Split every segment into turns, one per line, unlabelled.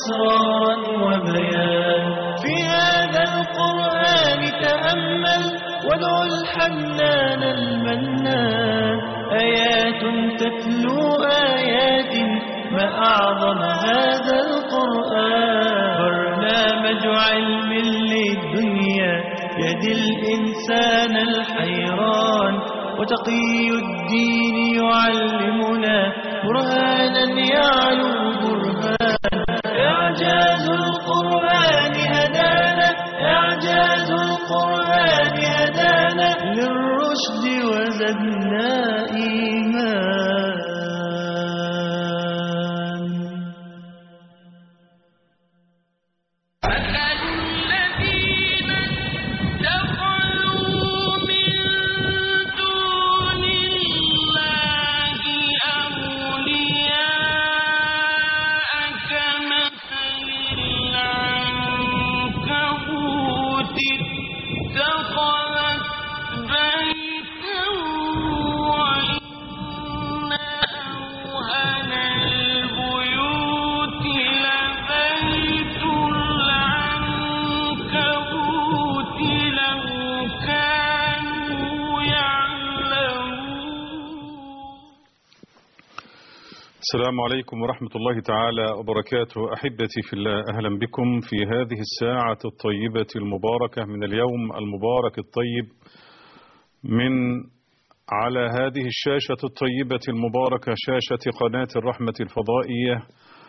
أسرارا وبيان في هذا القرآن تأمل وادع الحنان المنان آيات تتلو آيات ما أعظم هذا القرآن برنامج علم للدنيا يهدي الإنسان الحيران وتقي الدين يعلمنا برهانا يعلو برهان إعجاز القرآن هدانا إعجاز القرآن هدانا للرشد وزدنا إيمان
الذين اتخذوا من دون الله أولياء كمثل العنكبوت اتخذت بيتا وإن أوهن البيوت لبيت العنكبوت لو كانوا يعلمون
السلام عليكم ورحمة الله تعالى وبركاته أحبتي في الله أهلا بكم في هذه الساعة الطيبة المباركة من اليوم المبارك الطيب من على هذه الشاشة الطيبة المباركة شاشة قناة الرحمة الفضائية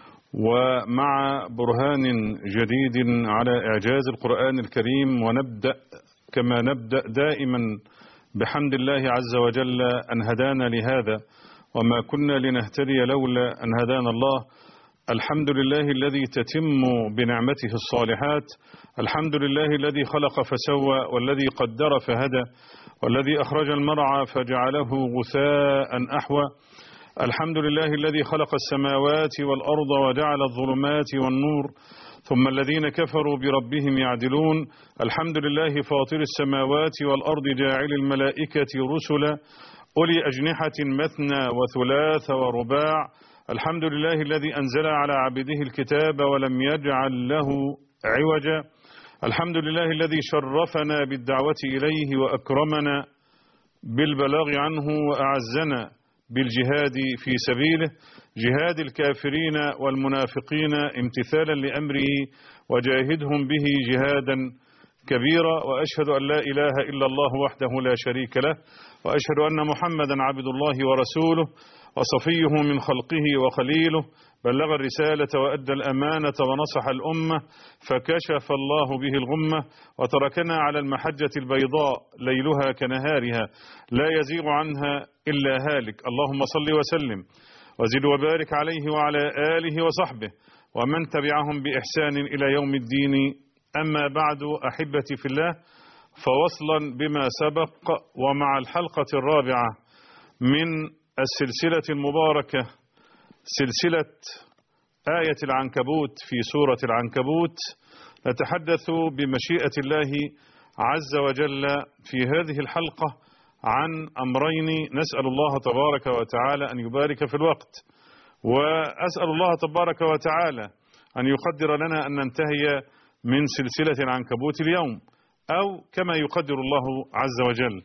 ومع برهان جديد على إعجاز القرآن الكريم ونبدأ كما نبدأ دائما بحمد الله عز وجل أن هدانا لهذا وما كنا لنهتدي لولا أن هدانا الله الحمد لله الذي تتم بنعمته الصالحات الحمد لله الذي خلق فسوى والذي قدر فهدى والذي أخرج المرعى فجعله غثاء أحوى الحمد لله الذي خلق السماوات والأرض وجعل الظلمات والنور ثم الذين كفروا بربهم يعدلون الحمد لله فاطر السماوات والأرض جاعل الملائكة رسلا أولي أجنحة مثنى وثلاث ورباع الحمد لله الذي أنزل على عبده الكتاب ولم يجعل له عوجا الحمد لله الذي شرفنا بالدعوة إليه وأكرمنا بالبلاغ عنه وأعزنا بالجهاد في سبيله جهاد الكافرين والمنافقين امتثالا لأمره وجاهدهم به جهادا كبيرا وأشهد أن لا إله إلا الله وحده لا شريك له وأشهد أن محمدا عبد الله ورسوله وصفيه من خلقه وخليله بلغ الرسالة وأدى الأمانة ونصح الأمة فكشف الله به الغمة وتركنا على المحجة البيضاء ليلها كنهارها لا يزيغ عنها إلا هالك اللهم صل وسلم وزد وبارك عليه وعلى آله وصحبه ومن تبعهم بإحسان إلى يوم الدين أما بعد أحبتي في الله فوصلا بما سبق ومع الحلقة الرابعة من السلسلة المباركة سلسلة آية العنكبوت في سورة العنكبوت نتحدث بمشيئة الله عز وجل في هذه الحلقة عن أمرين نسأل الله تبارك وتعالى أن يبارك في الوقت وأسأل الله تبارك وتعالى أن يقدر لنا أن ننتهي من سلسلة العنكبوت اليوم أو كما يقدر الله عز وجل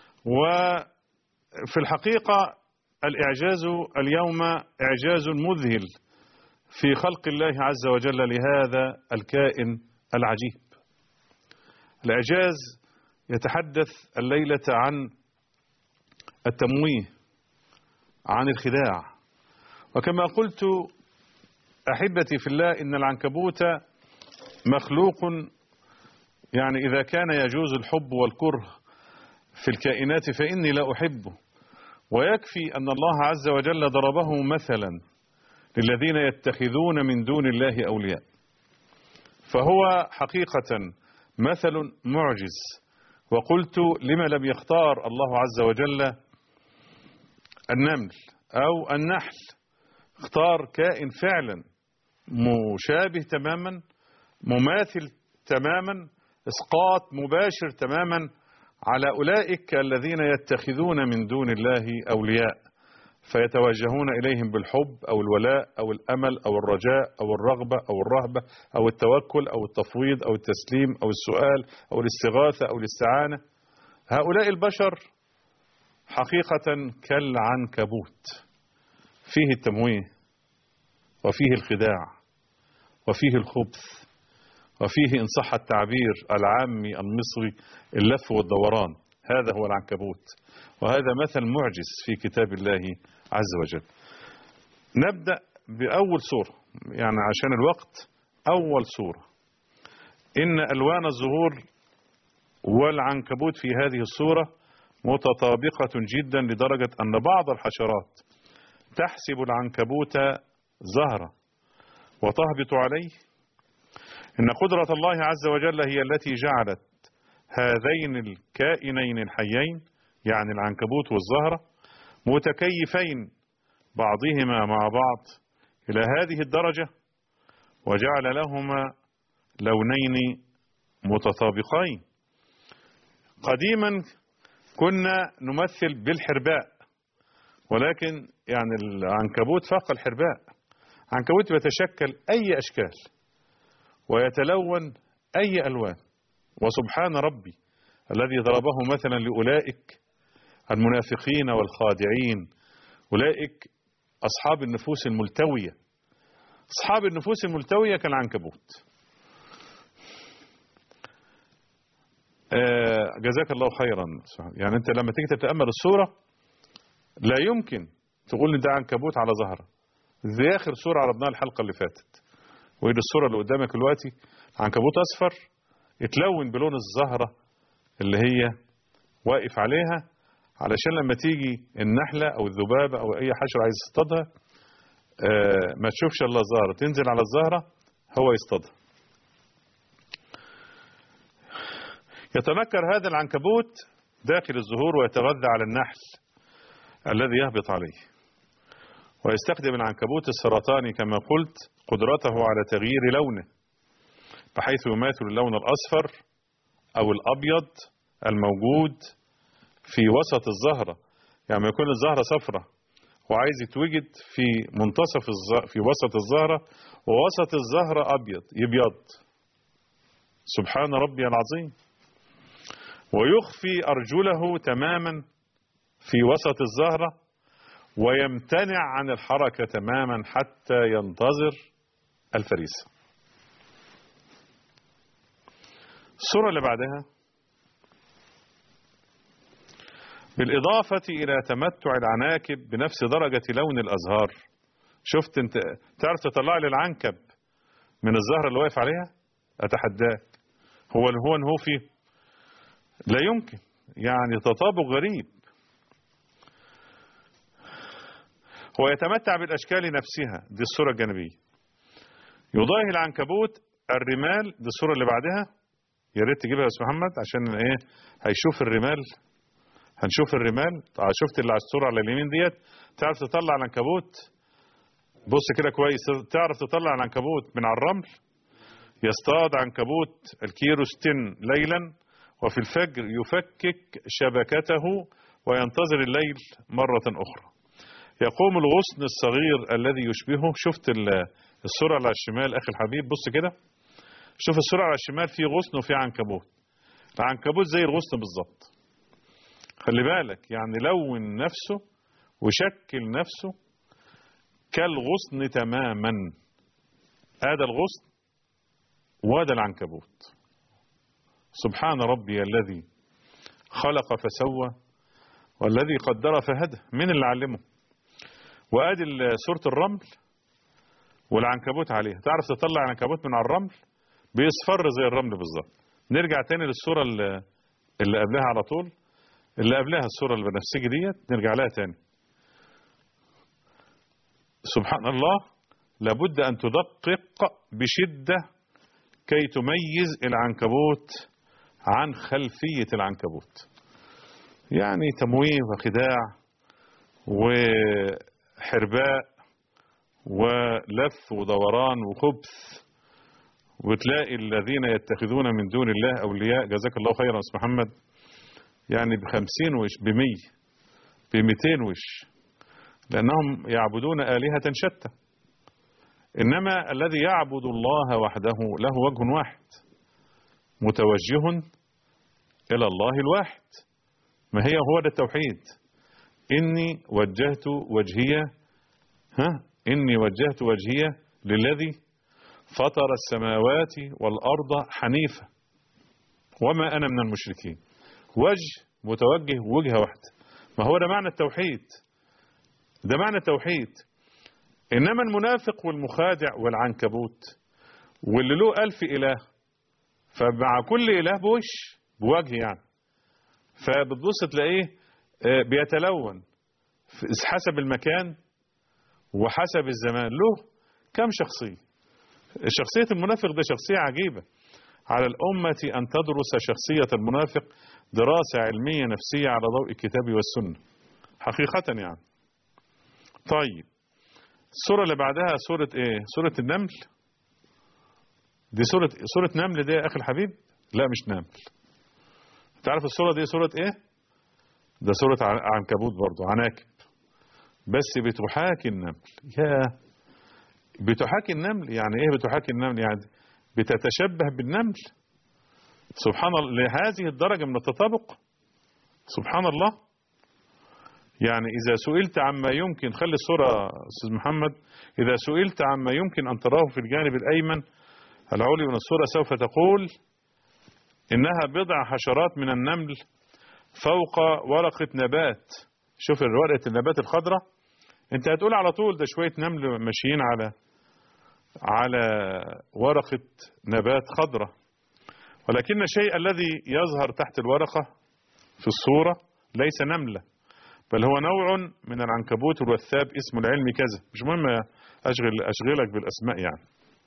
وفي الحقيقة الإعجاز اليوم إعجاز مذهل في خلق الله عز وجل لهذا الكائن العجيب الإعجاز يتحدث الليلة عن التمويه عن الخداع وكما قلت أحبتي في الله إن العنكبوت مخلوق يعني إذا كان يجوز الحب والكره في الكائنات فإني لا أحبه ويكفي أن الله عز وجل ضربه مثلا للذين يتخذون من دون الله أولياء فهو حقيقة مثل معجز وقلت لما لم يختار الله عز وجل النمل أو النحل اختار كائن فعلا مشابه تماما مماثل تماما اسقاط مباشر تماما على أولئك الذين يتخذون من دون الله أولياء فيتوجهون إليهم بالحب أو الولاء أو الأمل أو الرجاء أو الرغبة أو الرهبة أو التوكل أو التفويض أو التسليم أو السؤال أو الاستغاثة أو الاستعانة هؤلاء البشر حقيقة كالعنكبوت فيه التمويه وفيه الخداع وفيه الخبث وفيه إن صح التعبير العامي المصري اللف والدوران هذا هو العنكبوت وهذا مثل معجز في كتاب الله عز وجل نبدأ بأول سورة يعني عشان الوقت أول سورة إن ألوان الزهور والعنكبوت في هذه السورة متطابقة جدا لدرجة أن بعض الحشرات تحسب العنكبوت زهرة وتهبط عليه إن قدرة الله عز وجل هي التي جعلت هذين الكائنين الحيين يعني العنكبوت والزهرة متكيفين بعضهما مع بعض إلى هذه الدرجة وجعل لهما لونين متطابقين قديما كنا نمثل بالحرباء ولكن يعني العنكبوت فاق الحرباء عنكبوت يتشكل أي أشكال ويتلون أي ألوان وسبحان ربي الذي ضربه مثلا لأولئك المنافقين والخادعين أولئك أصحاب النفوس الملتوية أصحاب النفوس الملتوية كالعنكبوت آه جزاك الله خيرا يعني أنت لما تيجي تتأمل الصورة لا يمكن تقول لي ده عنكبوت على ظهره زي آخر صورة عرضناها الحلقة اللي فاتت وهي الصورة اللي قدامك دلوقتي عنكبوت أصفر اتلون بلون الزهرة اللي هي واقف عليها علشان لما تيجي النحلة أو الذبابة أو أي حشرة عايز يصطادها آه ما تشوفش إلا الزهرة تنزل على الزهرة هو يصطادها يتنكر هذا العنكبوت داخل الزهور ويتغذى على النحل الذي يهبط عليه ويستخدم العنكبوت السرطاني كما قلت قدرته على تغيير لونه بحيث يماثل اللون الأصفر أو الأبيض الموجود في وسط الزهرة يعني ما يكون الزهرة صفرة وعايز يتوجد في منتصف الز... في وسط الزهرة ووسط الزهرة أبيض يبيض سبحان ربي العظيم ويخفي أرجله تماما في وسط الزهرة ويمتنع عن الحركة تماما حتى ينتظر الفريسة الصورة اللي بعدها بالإضافة إلى تمتع العناكب بنفس درجة لون الأزهار شفت انت تعرف تطلع لي العنكب من الزهرة اللي واقف عليها أتحداك هو هو هو فيه لا يمكن يعني تطابق غريب هو يتمتع بالأشكال نفسها دي الصورة الجانبية يضاهي العنكبوت الرمال دي الصورة اللي بعدها يا ريت تجيبها يا استاذ محمد عشان ايه هيشوف الرمال هنشوف الرمال طبعا شفت اللي على الصورة على اليمين ديت تعرف تطلع العنكبوت بص كده كويس تعرف تطلع العنكبوت من على الرمل يصطاد عنكبوت الكيروستين ليلا وفي الفجر يفكك شبكته وينتظر الليل مرة أخرى يقوم الغصن الصغير الذي يشبهه شفت الصورة على الشمال أخي الحبيب بص كده شوف الصورة على الشمال في غصن وفي عنكبوت العنكبوت زي الغصن بالظبط خلي بالك يعني لون نفسه وشكل نفسه كالغصن تماما هذا الغصن وهذا العنكبوت سبحان ربي الذي خلق فسوى والذي قدر فهدى من اللي علمه وادي صورة الرمل والعنكبوت عليها تعرف تطلع العنكبوت من على الرمل بيصفر زي الرمل بالظبط نرجع تاني للصورة اللي, اللي قبلها على طول اللي قبلها الصورة البنفسجي ديت نرجع لها تاني سبحان الله لابد أن تدقق بشدة كي تميز العنكبوت عن خلفية العنكبوت يعني تمويه وخداع وحرباء ولف ودوران وخبث وتلاقي الذين يتخذون من دون الله أولياء جزاك الله خيرا اسم محمد يعني بخمسين وش بمية بميتين وش لأنهم يعبدون آلهة شتى إنما الذي يعبد الله وحده له وجه واحد متوجه إلى الله الواحد ما هي هو ده التوحيد إني وجهت وجهي ها إني وجهت وجهي للذي فطر السماوات والأرض حنيفا وما أنا من المشركين وجه متوجه وجهة واحدة ما هو ده معنى التوحيد ده معنى التوحيد إنما المنافق والمخادع والعنكبوت واللي له ألف إله فمع كل إله بوش بوجه يعني فبتبص تلاقيه آه، بيتلون في- حسب المكان وحسب الزمان له كم شخصية شخصية المنافق ده شخصية عجيبة على الأمة أن تدرس شخصية المنافق دراسة علمية نفسية على ضوء الكتاب والسنة حقيقة يعني طيب السورة اللي بعدها سورة ايه سورة النمل دي سورة سورة نمل دي يا أخي الحبيب لا مش نمل تعرف السورة دي سورة ايه ده سورة عن- عنكبوت برضو عناكب بس بتحاكي النمل يا بتحاكي النمل يعني ايه بتحاكي النمل يعني بتتشبه بالنمل سبحان الله لهذه الدرجة من التطابق سبحان الله يعني إذا سئلت عما يمكن خلي الصورة أستاذ محمد إذا سئلت عما يمكن أن تراه في الجانب الأيمن العلوي من الصورة سوف تقول إنها بضع حشرات من النمل فوق ورقة نبات شوف ورقة النبات الخضراء انت هتقول على طول ده شوية نمل ماشيين على على ورقة نبات خضراء ولكن الشيء الذي يظهر تحت الورقة في الصورة ليس نملة بل هو نوع من العنكبوت الوثاب اسمه العلمي كذا مش مهم أشغل أشغلك بالأسماء يعني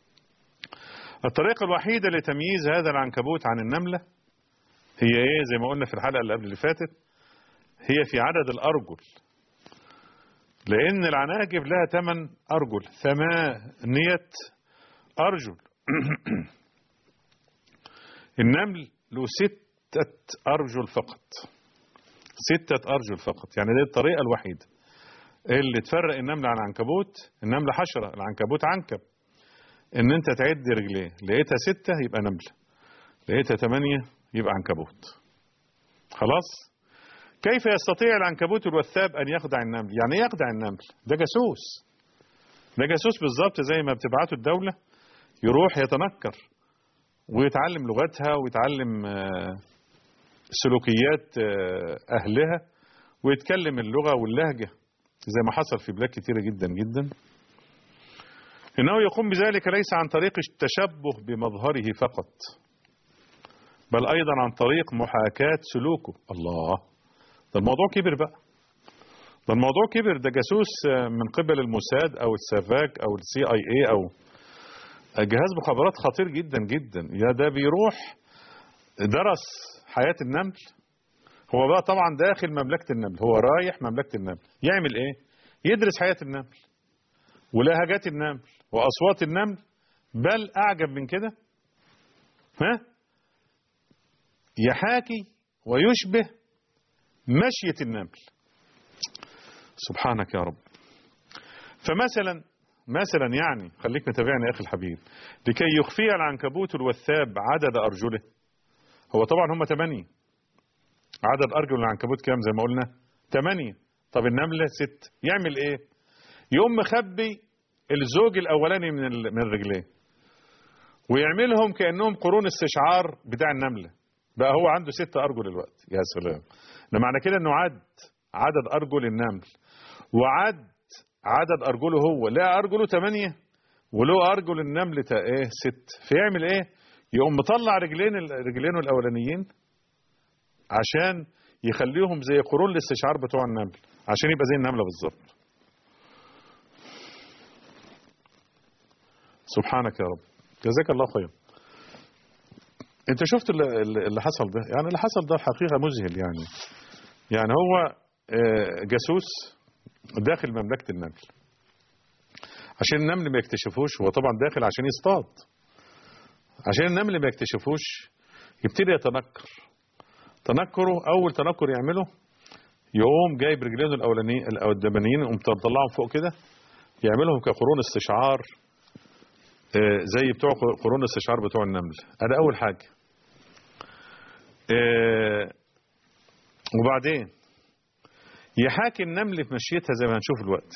الطريقة الوحيدة لتمييز هذا العنكبوت عن النملة هي ايه زي ما قلنا في الحلقة اللي قبل اللي فاتت هي في عدد الأرجل لأن العناكب لها ثمان أرجل ثمانية أرجل النمل له ستة أرجل فقط ستة أرجل فقط يعني دي الطريقة الوحيدة اللي تفرق النمل عن العنكبوت النمل حشرة العنكبوت عنكب ان انت تعد رجليه لقيتها ستة يبقى نملة لقيتها ثمانية يبقى عنكبوت خلاص كيف يستطيع العنكبوت الوثاب ان يخدع النمل يعني ايه يخدع النمل ده جاسوس ده جاسوس بالظبط زي ما بتبعته الدولة يروح يتنكر ويتعلم لغتها ويتعلم آه، سلوكيات آه، أهلها ويتكلم اللغة واللهجة زي ما حصل في بلاد كتيرة جدا جدا إنه يقوم بذلك ليس عن طريق التشبه بمظهره فقط بل أيضا عن طريق محاكاة سلوكه الله ده الموضوع كبر بقى ده الموضوع كبر ده جاسوس آه، من قبل الموساد أو السافاك أو السي اي اي أو جهاز مخابرات خطير جدا جدا يا ده بيروح درس حياة النمل هو بقى طبعا داخل مملكة النمل هو رايح مملكة النمل يعمل ايه يدرس حياة النمل ولهجات النمل وأصوات النمل بل أعجب من كده ها يحاكي ويشبه مشية النمل سبحانك يا رب فمثلا مثلا يعني خليك متابعني يا أخي الحبيب لكي يخفي العنكبوت الوثاب عدد أرجله هو طبعا هم ثمانية عدد أرجل العنكبوت كام زي ما قلنا ثمانية طب النملة ست يعمل إيه يقوم مخبي الزوج الأولاني من ال- من الرجلين ويعملهم كأنهم قرون استشعار بتاع النملة بقى هو عنده ست أرجل الوقت يا سلام ده معنى كده إنه عد عدد أرجل النمل وعد عدد أرجله هو لا أرجله ثمانية وله أرجل النمل تا- إيه ست فيعمل إيه يقوم مطلع رجلين ال- رجلينه الأولانيين عشان يخليهم زي قرون الاستشعار بتوع النمل عشان يبقى زي النملة بالظبط سبحانك يا رب جزاك الله خير انت شفت اللي, اللي حصل ده يعني اللي حصل ده الحقيقة مذهل يعني يعني هو آه، جاسوس داخل مملكة النمل عشان النمل ما يكتشفوش هو طبعا داخل عشان يصطاد عشان النمل ما يكتشفوش يبتدي يتنكر تنكره اول تنكر يعمله يقوم جايب رجلين الاولانيين القدامانيين يقوم مطلعهم فوق كده يعملهم كقرون استشعار آه، زي بتوع قرون الاستشعار بتوع النمل ادي اول حاجه آه، وبعدين يحاكي النمل في مشيتها زي ما هنشوف الوقت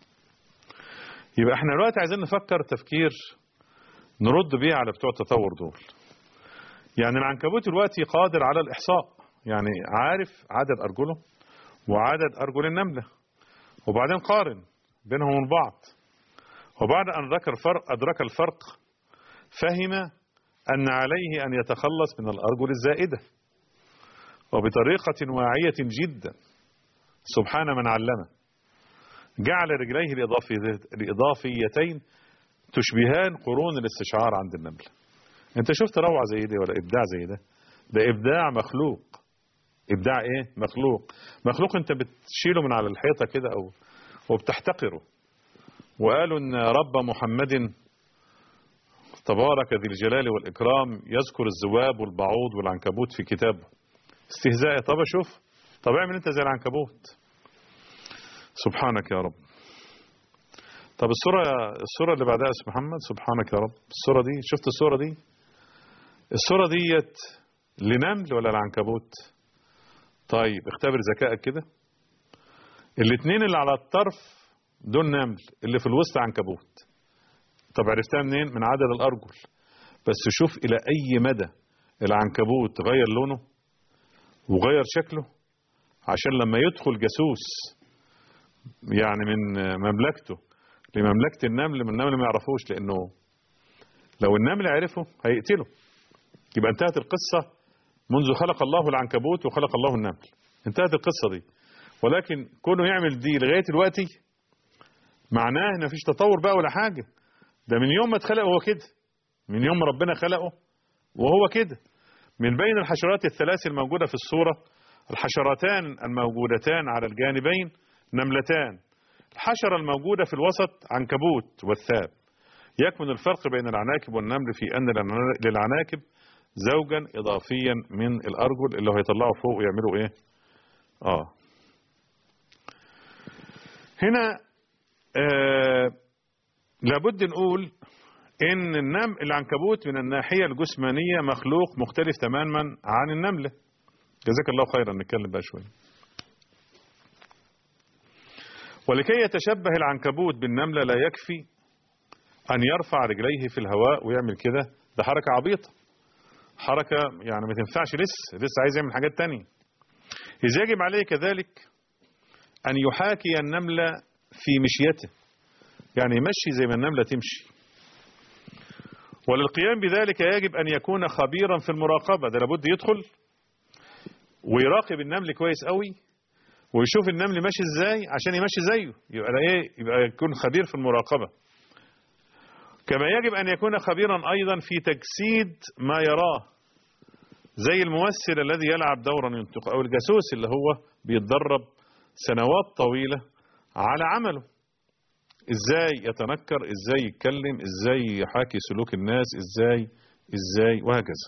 يبقى احنا دلوقتي عايزين نفكر تفكير نرد بيه على بتوع التطور دول يعني العنكبوت دلوقتي قادر على الإحصاء يعني عارف عدد أرجله وعدد أرجل النملة وبعدين قارن بينهم وبين بعض وبعد أن أدرك الفرق, أدرك الفرق فهم أن عليه أن يتخلص من الأرجل الزائدة وبطريقة واعية جدا سبحان من علمه جعل رجليه الإضافي- الإضافيتين تشبهان قرون الاستشعار عند النمل انت شفت روعة زي دي ولا إبداع زي ده ده إبداع مخلوق إبداع إيه مخلوق مخلوق انت بتشيله من على الحيطة كده أو وبتحتقره وقالوا ان رب محمد تبارك ذي الجلال والإكرام يذكر الذباب والبعوض والعنكبوت في كتابه استهزاء طب شوف طب اعمل انت زي العنكبوت سبحانك يا رب طب الصورة الصورة اللي بعدها يا أستاذ محمد سبحانك يا رب الصورة دي شفت الصورة دي الصورة ديت لنمل ولا العنكبوت طيب اختبر ذكائك كده الاثنين اللي على الطرف دول نمل اللي في الوسط عنكبوت طب عرفتها منين من عدد الأرجل بس شوف إلى أي مدى العنكبوت غير لونه وغير شكله عشان لما يدخل جاسوس يعني من مملكته لمملكة النمل من النمل ما يعرفوش لأنه لو النمل عرفه هيقتله يبقى انتهت القصة منذ خلق الله العنكبوت وخلق الله النمل انتهت القصة دي ولكن كونه يعمل دي لغاية دلوقتي معناه ان مفيش تطور بقى ولا حاجة ده من يوم ما اتخلق هو كده من يوم ما ربنا خلقه وهو كده من بين الحشرات الثلاث الموجودة في الصورة الحشرتان الموجودتان على الجانبين نملتان الحشرة الموجودة في الوسط عنكبوت والثاب يكمن الفرق بين العناكب والنمل في أن للعناكب زوجا إضافيا من الأرجل اللي هو هيطلعوا فوق ويعملوا إيه آه هنا آه لابد نقول ان النم العنكبوت من الناحية الجسمانية مخلوق مختلف تماما عن النملة جزاك الله خيرا نتكلم بقى شوية ولكي يتشبه العنكبوت بالنملة لا يكفي أن يرفع رجليه في الهواء ويعمل كده ده حركة عبيطة حركة يعني ما تنفعش لسه لسه عايز يعمل حاجات تانية إذا يجب عليه كذلك أن يحاكي النملة في مشيته يعني يمشي زي ما النملة تمشي وللقيام بذلك يجب أن يكون خبيرا في المراقبة ده لابد يدخل ويراقب النمل كويس قوي ويشوف النمل ماشي ازاي عشان يمشي زيه يبقى ايه يبقى يكون خبير في المراقبة كما يجب أن يكون خبيرا أيضا في تجسيد ما يراه زي الممثل الذي يلعب دورا ينطق أو الجاسوس اللي هو بيتدرب سنوات طويلة على عمله ازاي يتنكر ازاي يتكلم ازاي يحاكي سلوك الناس ازاي ازاي وهكذا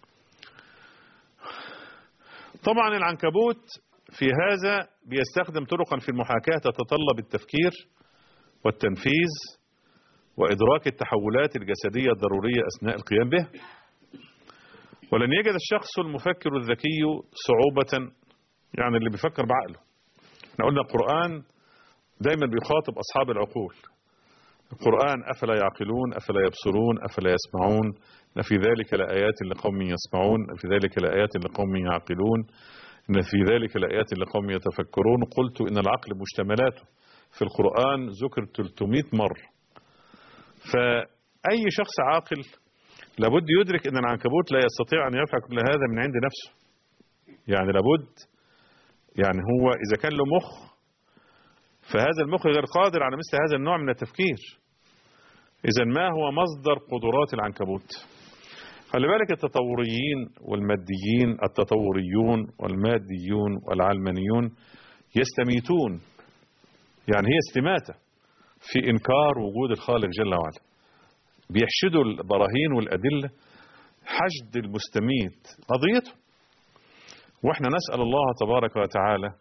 طبعا العنكبوت في هذا بيستخدم طرقا في المحاكاة تتطلب التفكير والتنفيذ وإدراك التحولات الجسدية الضرورية أثناء القيام بها ولن يجد الشخص المفكر الذكي صعوبة يعني اللي بيفكر بعقله احنا قلنا القرآن دايما بيخاطب أصحاب العقول القرآن أفلا يعقلون أفلا يبصرون أفلا يسمعون إن في ذلك لآيات لقوم يسمعون إن في ذلك لآيات لقوم يعقلون إن في ذلك لآيات لقوم يتفكرون قلت إن العقل مشتملاته في القرآن ذكر 300 مرة فأي شخص عاقل لابد يدرك أن العنكبوت لا يستطيع أن يفعل كل هذا من عند نفسه يعني لابد يعني هو إذا كان له مخ فهذا المخ غير قادر على مثل هذا النوع من التفكير إذا ما هو مصدر قدرات العنكبوت خلي بالك التطوريين والماديين التطوريون والماديون والعلمانيون يستميتون يعني هي استماتة في إنكار وجود الخالق جل وعلا بيحشدوا البراهين والأدلة حشد المستميت قضيته واحنا نسأل الله تبارك وتعالى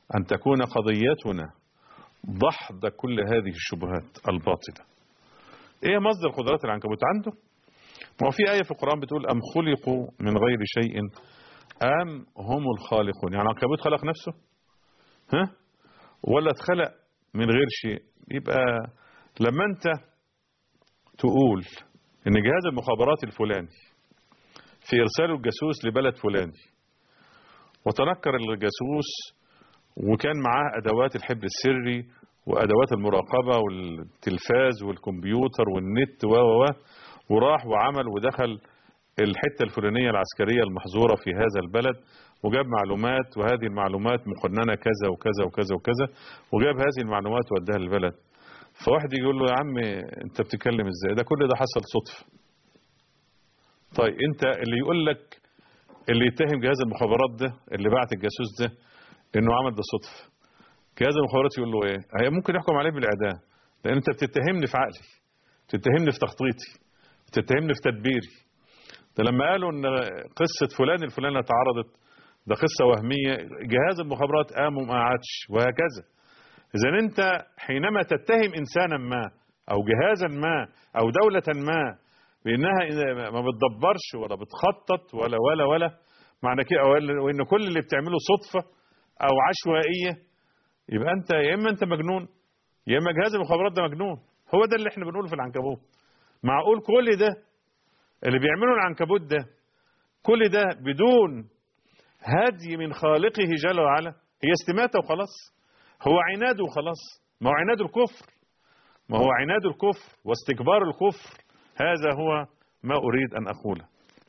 أن تكون قضيتنا دحض كل هذه الشبهات الباطلة إيه مصدر قدرات العنكبوت عنده ما هو في آية في القرآن بتقول أم خلقوا من غير شيء أم هم الخالقون يعني العنكبوت خلق نفسه ها ولا اتخلق من غير شيء يبقى لما انت تقول ان جهاز المخابرات الفلاني في ارسال الجاسوس لبلد فلاني وتنكر الجاسوس وكان معاه ادوات الحبر السري وادوات المراقبه والتلفاز والكمبيوتر والنت و و و وراح وعمل ودخل الحته الفلانيه العسكريه المحظوره في هذا البلد وجاب معلومات وهذه المعلومات مقننه كذا وكذا وكذا وكذا وجاب هذه المعلومات واداها للبلد فواحد يقول له يا عم انت بتتكلم ازاي ده كل ده حصل صدفه طيب انت اللي يقول لك اللي يتهم جهاز المخابرات ده اللي بعت الجاسوس ده انه عمل ده صدفه جهاز المخابرات يقول له ايه هي ممكن يحكم عليه بالاعدام لان انت بتتهمني في عقلي بتتهمني في تخطيطي بتتهمني في تدبيري ده لما قالوا ان قصه فلان الفلاني اتعرضت ده قصه وهميه جهاز المخابرات قام وما قعدش وهكذا اذا انت حينما تتهم انسانا ما او جهازا ما او دوله ما بانها إذا ما بتدبرش ولا بتخطط ولا ولا ولا معنى كده ولا- وان كل اللي بتعمله صدفه او عشوائيه يبقى انت يا اما انت مجنون يا اما جهاز المخابرات ده مجنون هو ده اللي احنا بنقوله في العنكبوت معقول كل ده اللي بيعمله العنكبوت ده كل ده بدون هدي من خالقه جل وعلا هي استماتة وخلاص هو عناد وخلاص ما هو عناد الكفر ما هو عناد الكفر واستكبار الكفر هذا هو ما أريد أن أقوله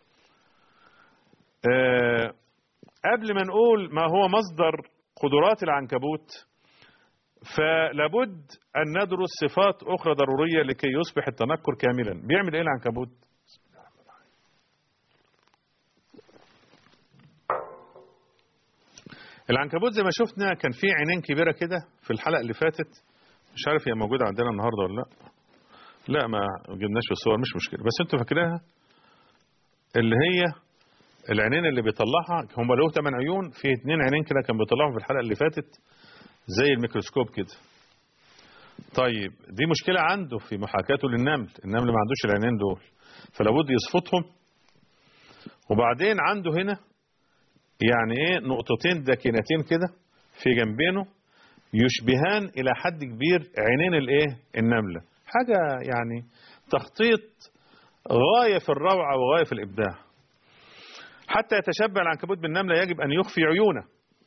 آه، قبل ما نقول ما هو مصدر قدرات العنكبوت فلابد أن ندرس صفات أخرى ضرورية لكي يصبح التنكر كاملا بيعمل إيه العنكبوت العنكبوت زي ما شفنا كان فيه عينين كبيرة كده في الحلقة اللي فاتت مش عارف هي موجودة عندنا النهاردة ولا لا لا ما جبناش في الصور مش مشكلة بس انتوا فاكرينها اللي هي العينين اللي بيطلعها هم له 8 عيون في اتنين عينين كده كان بيطلعهم في الحلقة اللي فاتت زي الميكروسكوب كده طيب دي مشكلة عنده في محاكاته للنمل النمل ما عندوش العينين دول فلابد يصفطهم وبعدين عنده هنا يعني ايه نقطتين داكنتين كده في جنبينه يشبهان الى حد كبير عينين الايه النملة حاجة يعني تخطيط غاية في الروعة وغاية في الإبداع حتى يتشبه العنكبوت بالنملة يجب أن يخفي عيونه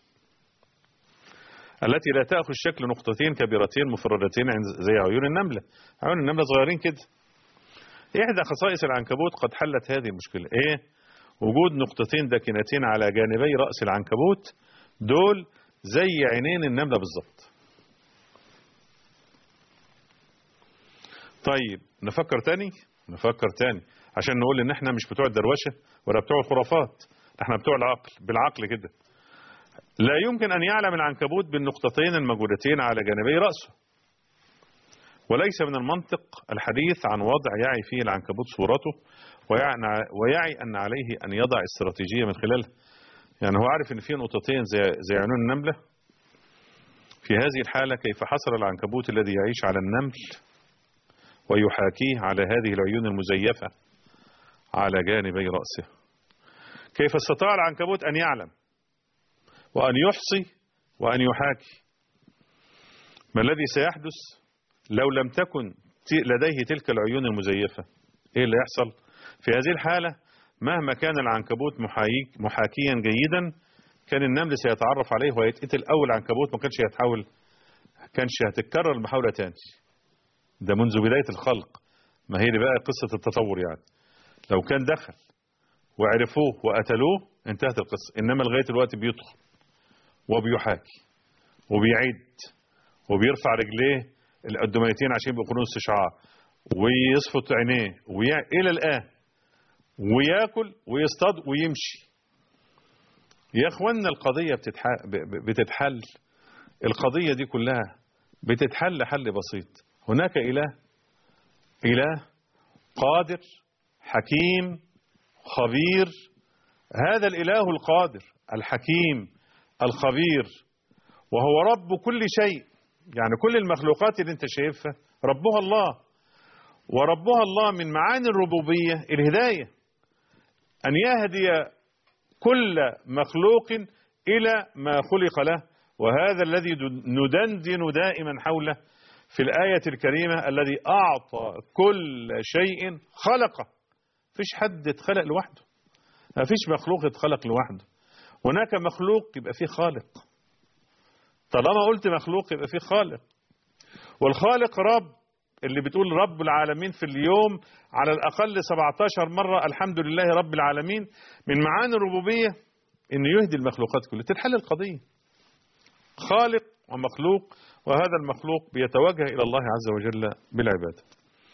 التي لا تأخذ شكل نقطتين كبيرتين مفردتين عند- زي عيون النملة عيون النملة صغيرين كده إحدى خصائص العنكبوت قد حلت هذه المشكلة إيه وجود نقطتين داكنتين على جانبي رأس العنكبوت دول زي عينين النملة بالظبط طيب نفكر تاني نفكر تاني عشان نقول ان احنا مش بتوع الدروشه ولا بتوع الخرافات احنا بتوع العقل بالعقل كده لا يمكن ان يعلم العنكبوت بالنقطتين الموجودتين على جانبي راسه وليس من المنطق الحديث عن وضع يعي فيه العنكبوت صورته ويعني, ويعي ان عليه ان يضع استراتيجيه من خلالها يعني هو عارف ان في نقطتين زي زي عيون النمله في هذه الحاله كيف حصل العنكبوت الذي يعيش على النمل ويحاكيه على هذه العيون المزيفة على جانبي رأسه كيف استطاع العنكبوت أن يعلم وأن يحصي وأن يحاكي ما الذي سيحدث لو لم تكن ت- لديه تلك العيون المزيفة إيه اللي يحصل في هذه الحالة مهما كان العنكبوت محايك محاكيا جيدا كان النمل سيتعرف عليه ويتقتل أول عنكبوت ما كانش هيتحول كانش هتتكرر المحاولة تاني ده منذ بداية الخلق ما هي دي بقى قصة التطور يعني لو كان دخل وعرفوه وقتلوه انتهت القصة إنما لغاية الوقت بيدخل وبيحاكي وبيعد وبيرفع رجليه القدميتين عشان يبقوا استشعار ويصفط عينيه ويع... إلى الآن وياكل ويصطاد ويمشي يا اخوانا القضية بتتح... ب- ب- بتتحل القضية دي كلها بتتحل حل بسيط هناك إله إله قادر حكيم خبير هذا الإله القادر الحكيم الخبير وهو رب كل شيء يعني كل المخلوقات اللي انت شايفها ربها الله وربها الله من معاني الربوبية الهداية أن يهدي كل مخلوق إلى ما خلق له وهذا الذي ندندن دائما حوله في الآية الكريمة الذي أعطى كل شيء خلقه فيش حد اتخلق لوحده ما فيش مخلوق اتخلق لوحده هناك مخلوق يبقى فيه خالق طالما قلت مخلوق يبقى فيه خالق والخالق رب اللي بتقول رب العالمين في اليوم على الأقل 17 مرة الحمد لله رب العالمين من معاني الربوبية إنه يهدي المخلوقات كلها تتحل القضية خالق ومخلوق وهذا المخلوق بيتوجه إلى الله عز وجل بالعبادة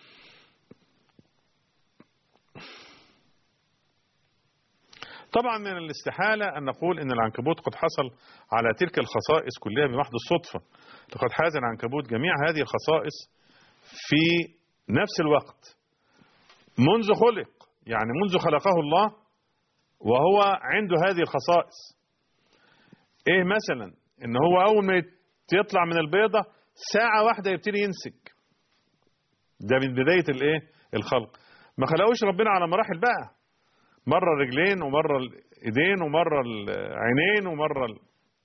طبعا من الاستحالة أن نقول أن العنكبوت قد حصل على تلك الخصائص كلها بمحض الصدفة لقد حاز العنكبوت جميع هذه الخصائص في نفس الوقت منذ خلق يعني منذ خلقه الله وهو عنده هذه الخصائص ايه مثلا ان هو اول ما يطلع من البيضة ساعة واحدة يبتدي ينسك ده من بداية الايه الخلق ما خلقوش ربنا على مراحل بقى مرة الرجلين ومرة الايدين ومرة العينين ومرة ال...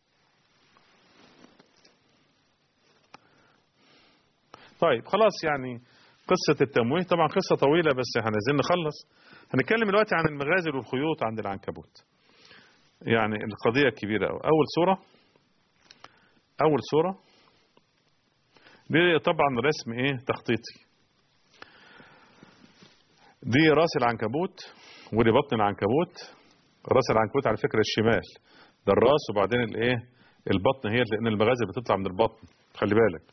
طيب خلاص يعني قصة التمويه طبعا قصة طويلة بس هنزل نخلص هنتكلم دلوقتي عن المغازل والخيوط عند العنكبوت يعني القضية كبيرة أوي أول صورة أول صورة دي طبعا رسم إيه تخطيطي دي راس العنكبوت ودي بطن العنكبوت راس العنكبوت على فكرة الشمال ده الراس وبعدين الايه البطن هي لان المغازل بتطلع من البطن خلي بالك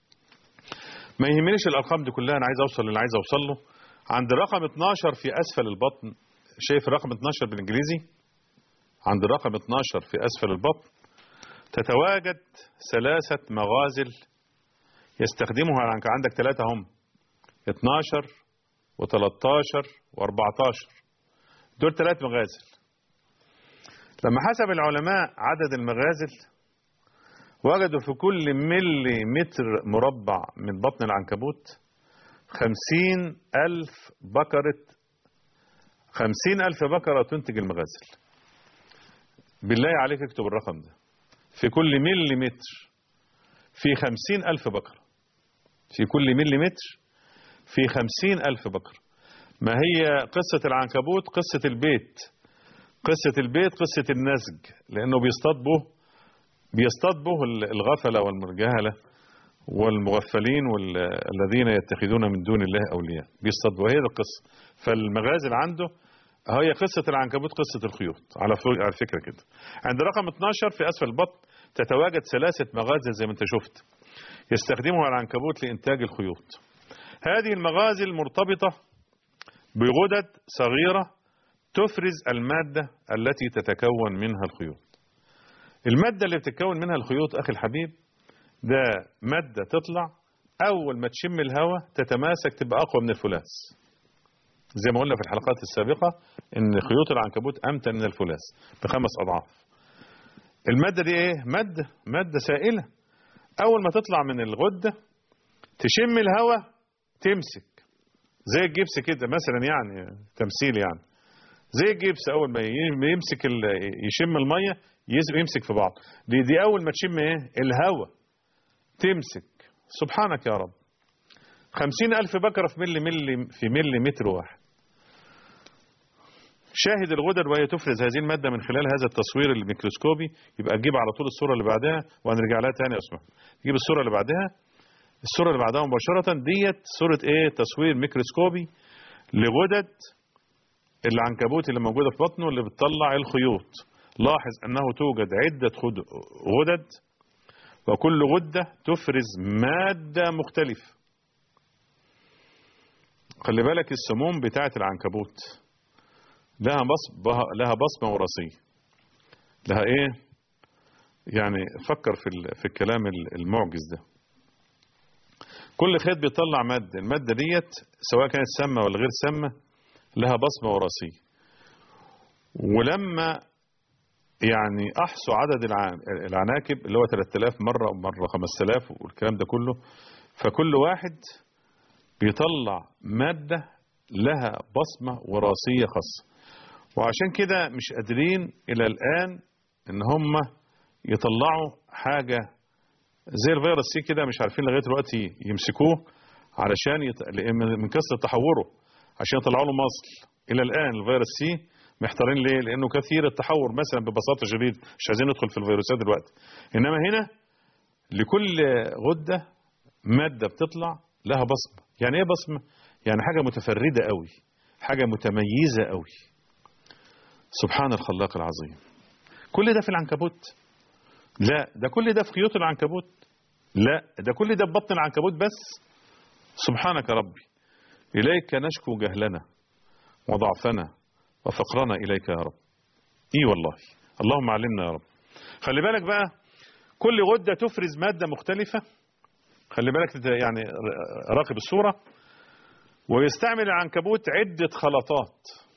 ما يهمنيش الارقام دي كلها انا عايز اوصل اللي عايز اوصل له عند رقم 12 في اسفل البطن شايف الرقم 12 بالانجليزي عند رقم 12 في اسفل البطن تتواجد ثلاثة مغازل يستخدمها عندك ثلاثة هم 12 و13 و14 دول ثلاث مغازل لما حسب العلماء عدد المغازل وجدوا في كل ملي متر مربع من بطن العنكبوت خمسين ألف بكرة خمسين ألف بكرة تنتج المغازل بالله عليك اكتب الرقم ده في كل ملي متر في خمسين ألف بكرة في كل ملي متر في خمسين ألف بكرة ما هي قصة العنكبوت قصة البيت قصة البيت قصة النسج لأنه بيصطاد به بيصطاد به الغفلة والمرجهلة والمغفلين والذين يتخذون من دون الله أولياء بيصطاد به هي القصة فالمغازل عنده هي قصة العنكبوت قصة الخيوط على على فكرة كده عند رقم 12 في أسفل البطن تتواجد ثلاثة مغازل زي ما انت شفت يستخدمها العنكبوت لإنتاج الخيوط هذه المغازل مرتبطة بغدد صغيرة تفرز المادة التي تتكون منها الخيوط المادة اللي بتتكون منها الخيوط أخي الحبيب ده مادة تطلع أول ما تشم الهواء تتماسك تبقى أقوى من الفولاذ زي ما قلنا في الحلقات السابقة إن خيوط العنكبوت أمتن من الفولاذ بخمس أضعاف المادة دي إيه؟ مادة مادة سائلة أول ما تطلع من الغدة تشم الهواء تمسك زي الجبس كده مثلا يعني تمثيل يعني زي الجبس اول ما يمسك يشم الميه يمسك في بعض دي دي اول ما تشم ايه الهواء تمسك سبحانك يا رب خمسين ألف بكرة في ملي ملي في ملي متر واحد شاهد الغدد وهي تفرز هذه المادة من خلال هذا التصوير الميكروسكوبي يبقى تجيب على طول الصورة اللي بعدها وهنرجع لها تاني اسمع تجيب الصورة اللي بعدها الصورة اللي بعدها مباشرة ديت صورة ايه تصوير ميكروسكوبي لغدد العنكبوت اللي موجودة في بطنه اللي بتطلع الخيوط لاحظ انه توجد عدة غدد وكل غدة تفرز مادة مختلفة خلي بالك السموم بتاعة العنكبوت لها بصمة لها بصمة وراثية لها ايه يعني فكر في في الكلام المعجز ده كل خيط بيطلع مادة المادة ديت سواء كانت سامة ولا غير سامة لها بصمة وراثية ولما يعني احصوا عدد الع- العناكب اللي هو 3000 مره ومره 5000 والكلام ده كله فكل واحد بيطلع ماده لها بصمه وراثيه خاصه وعشان كده مش قادرين الى الان ان هم يطلعوا حاجه زي الفيروس سي كده مش عارفين لغايه دلوقتي يمسكوه علشان يط... لأن من كثره تحوره عشان يطلعوا له مصل الى الان الفيروس سي محتارين ليه؟ لانه كثير التحور مثلا ببساطه شديده مش عايزين ندخل في الفيروسات دلوقتي انما هنا لكل غده ماده بتطلع لها بصمه يعني ايه بصمه؟ يعني حاجه متفرده قوي حاجه متميزه قوي سبحان الخلاق العظيم كل ده في العنكبوت لا ده كل ده في خيوط العنكبوت لا ده كل ده في بطن العنكبوت بس سبحانك ربي إليك نشكو جهلنا وضعفنا وفقرنا إليك يا رب إي والله اللهم علمنا يا رب خلي بالك بقى كل غدة تفرز مادة مختلفة خلي بالك تت- يعني ر- راقب الصورة ويستعمل العنكبوت عدة خلطات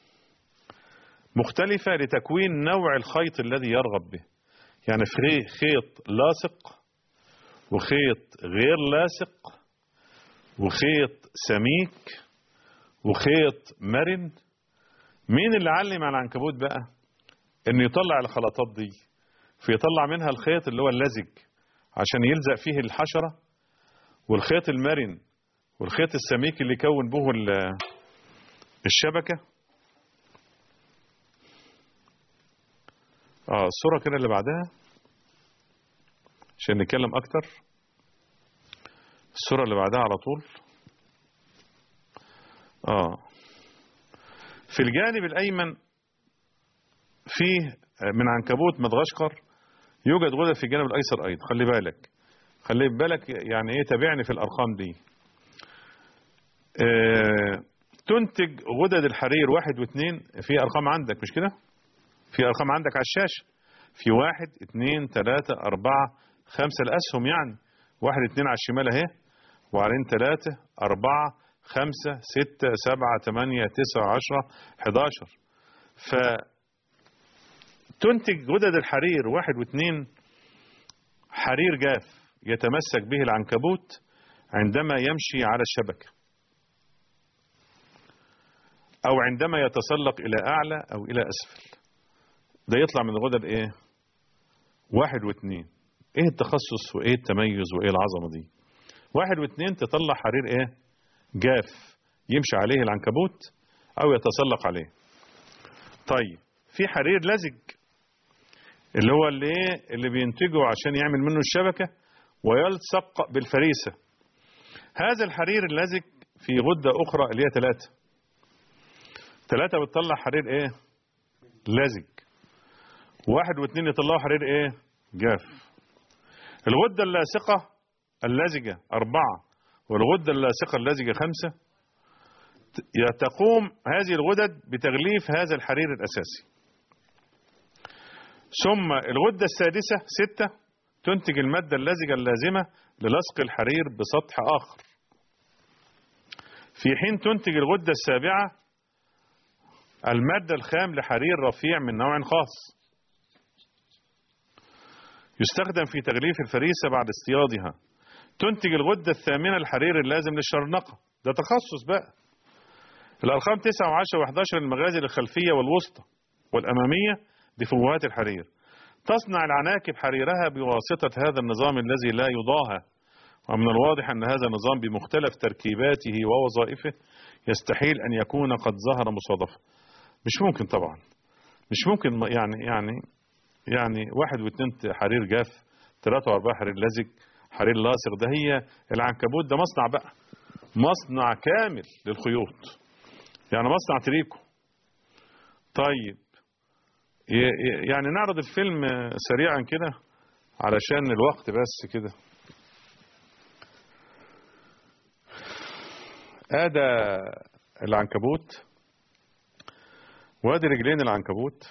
مختلفة لتكوين نوع الخيط الذي يرغب به يعني في خيط لاصق وخيط غير لاصق وخيط سميك وخيط مرن مين اللي علم على العنكبوت بقى انه يطلع الخلطات دي فيطلع منها الخيط اللي هو اللزج عشان يلزق فيه الحشرة والخيط المرن والخيط السميك اللي يكون به ال- الشبكة اه الصورة كده اللي بعدها عشان نتكلم اكتر الصورة اللي بعدها على طول اه في الجانب الايمن فيه من عنكبوت مدغشقر يوجد غدد في الجانب الايسر ايضا خلي بالك خلي بالك يعني ايه تابعني في الارقام دي آه تنتج غدد الحرير واحد واثنين في ارقام عندك مش كده في ارقام عندك على الشاشه في واحد اثنين ثلاثة أربعة خمسة الأسهم يعني واحد اثنين على الشمال أهي وبعدين ثلاثة أربعة خمسة ستة سبعة ثمانية تسعة عشرة حداشر فتنتج غدد الحرير واحد واثنين حرير جاف يتمسك به العنكبوت عندما يمشي على الشبكة أو عندما يتسلق إلى أعلى أو إلى أسفل ده يطلع من الغدد إيه واحد واثنين إيه التخصص وإيه التميز وإيه العظمة دي واحد واثنين تطلع حرير إيه جاف يمشي عليه العنكبوت أو يتسلق عليه طيب في حرير لزج اللي هو اللي إيه اللي بينتجه عشان يعمل منه الشبكة ويلصق بالفريسة هذا الحرير اللزج في غدة أخرى اللي هي ثلاثة ثلاثة بتطلع حرير إيه لزج واحد واثنين يطلعوا حرير إيه جاف الغدة اللاصقة اللزجة أربعة والغدة اللاصقة اللزجة خمسة ت- تقوم هذه الغدد بتغليف هذا الحرير الأساسي ثم الغدة السادسة ستة تنتج المادة اللزجة اللازمة للصق الحرير بسطح آخر في حين تنتج الغدة السابعة المادة الخام لحرير رفيع من نوع خاص يستخدم في تغليف الفريسة بعد اصطيادها تنتج الغدة الثامنة الحرير اللازم للشرنقة ده تخصص بقى الأرقام 9 و10 و11 المغازل الخلفية والوسطى والأمامية لفوهات الحرير تصنع العناكب حريرها بواسطة هذا النظام الذي لا يضاهى ومن الواضح أن هذا النظام بمختلف تركيباته ووظائفه يستحيل أن يكون قد ظهر مصادفة مش ممكن طبعا مش ممكن يعني يعني يعني واحد واثنين حرير جاف ثلاثة وأربعة حرير لزج حرير لاصق ده هي العنكبوت ده مصنع بقى مصنع كامل للخيوط يعني مصنع تريكو طيب ي- ي- يعني نعرض الفيلم سريعا كده علشان الوقت بس كده ادى العنكبوت وادي رجلين العنكبوت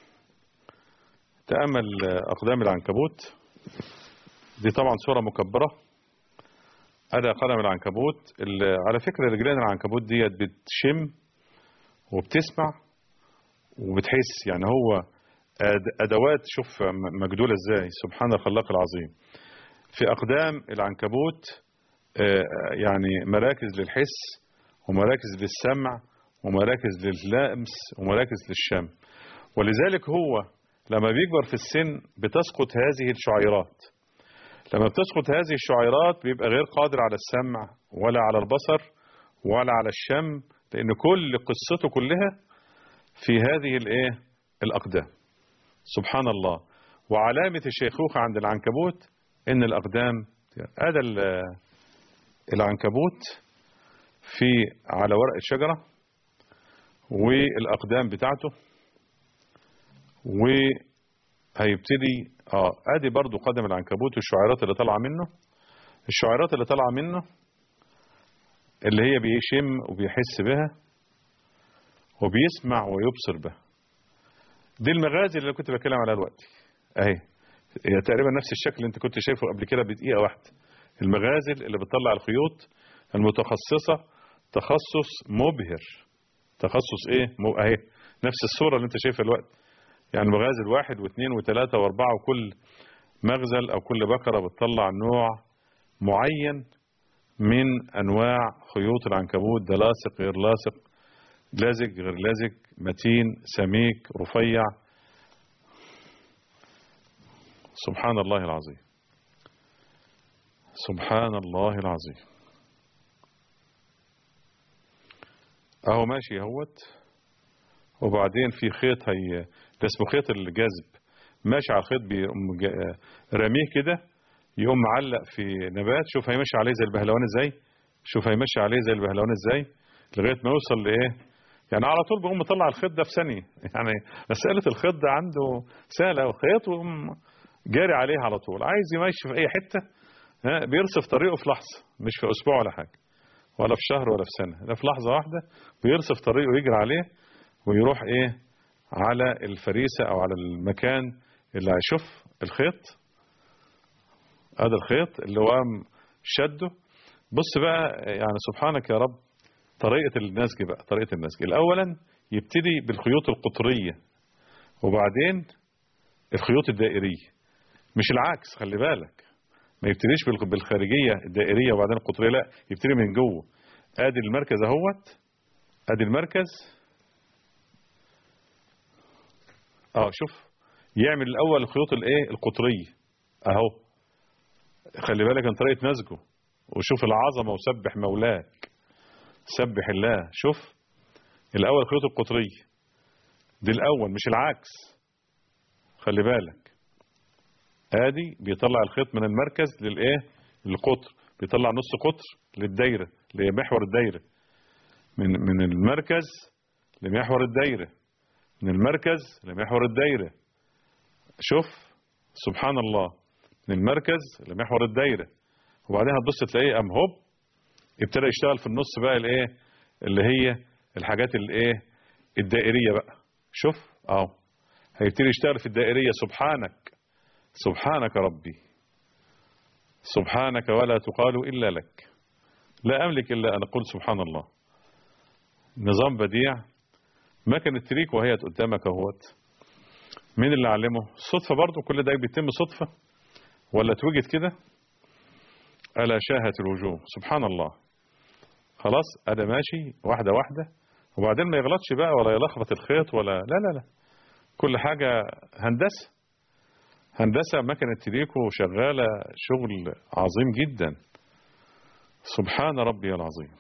تأمل أقدام العنكبوت دي طبعا صورة مكبرة أدى قدم العنكبوت اللي على فكرة رجلين العنكبوت ديت بتشم وبتسمع وبتحس يعني هو أد- أدوات شوف م- مجدولة إزاي سبحان الخلاق العظيم في أقدام العنكبوت آه، يعني مراكز للحس ومراكز للسمع ومراكز لللمس ومراكز للشم ولذلك هو لما بيكبر في السن بتسقط هذه الشعيرات لما بتسقط هذه الشعيرات بيبقى غير قادر على السمع ولا على البصر ولا على الشم لأن كل قصته كلها في هذه الايه الأقدام سبحان الله وعلامة الشيخوخة عند العنكبوت إن الأقدام هذا ال- العنكبوت في على ورق الشجرة والأقدام بتاعته وهيبتدي اه ادي برضو قدم العنكبوت والشعيرات اللي طالعه منه الشعيرات اللي طالعه منه اللي هي بيشم وبيحس بها وبيسمع ويبصر بها دي المغازي اللي كنت بتكلم عليها دلوقتي اهي هي تقريبا نفس الشكل اللي انت كنت شايفه قبل كده بدقيقه واحده المغازل اللي بتطلع الخيوط المتخصصه تخصص مبهر تخصص ايه مو اهي نفس الصوره اللي انت شايفها دلوقتي يعني مغازل واحد واثنين وثلاثه واربعه وكل مغزل او كل بكره بتطلع نوع معين من انواع خيوط العنكبوت ده لاصق غير لاصق لازق غير لازق متين سميك رفيع سبحان الله العظيم سبحان الله العظيم اهو ماشي اهوت وبعدين في خيط هي ده اسمه خيط الجذب ماشي على الخيط بيقوم جا- راميه كده يقوم معلق في نبات شوف هيمشي عليه زي البهلوان ازاي شوف هيمشي عليه زي البهلوان ازاي لغايه ما يوصل لايه يعني على طول بيقوم مطلع الخيط ده في ثانيه يعني مساله الخيط ده عنده سهله وخيط ويقوم جاري عليه على طول عايز يمشي في اي حته ها، بيرصف طريقه في لحظه مش في اسبوع ولا حاجه ولا في شهر ولا في سنه ده في لحظه واحده بيرصف طريقه ويجري عليه ويروح ايه على الفريسه او على المكان اللي هيشوف الخيط هذا الخيط اللي هو قام شده بص بقى يعني سبحانك يا رب طريقة النسج بقى طريقة النسج الأولا يبتدي بالخيوط القطرية وبعدين الخيوط الدائرية مش العكس خلي بالك ما يبتديش بالخ- بالخارجية الدائرية وبعدين القطرية لا يبتدي من جوه ادي المركز اهوت ادي المركز اه شوف يعمل الاول الخيوط الايه القطرية اهو خلي بالك من طريقة نسجه وشوف العظمة وسبح مولاك سبح الله شوف الأول خيوط القطرية دي الأول مش العكس خلي بالك ادي بيطلع الخيط من المركز للايه للقطر بيطلع نص قطر للدايرة لمحور الدايرة من من المركز لمحور الدايرة من المركز لمحور الدايرة شوف سبحان الله من المركز لمحور الدايرة وبعدين هتبص تلاقيه قام هوب ابتدى يشتغل في النص بقى الايه اللي هي الحاجات الايه الدائريه بقى شوف اهو هيبتدي يشتغل في الدائريه سبحانك سبحانك ربي سبحانك ولا تقال الا لك لا املك الا ان اقول سبحان الله نظام بديع مكنة تريك وهي قدامك اهوت مين اللي علمه صدفة برضو كل ده بيتم صدفة ولا اتوجد كده ألا شاهت الوجوه سبحان الله خلاص أنا ماشي واحدة واحدة وبعدين ما يغلطش بقى ولا يلخبط الخيط ولا لا لا لا كل حاجة هندسة هندسة مكنة تريكو شغالة شغل عظيم جدا سبحان ربي العظيم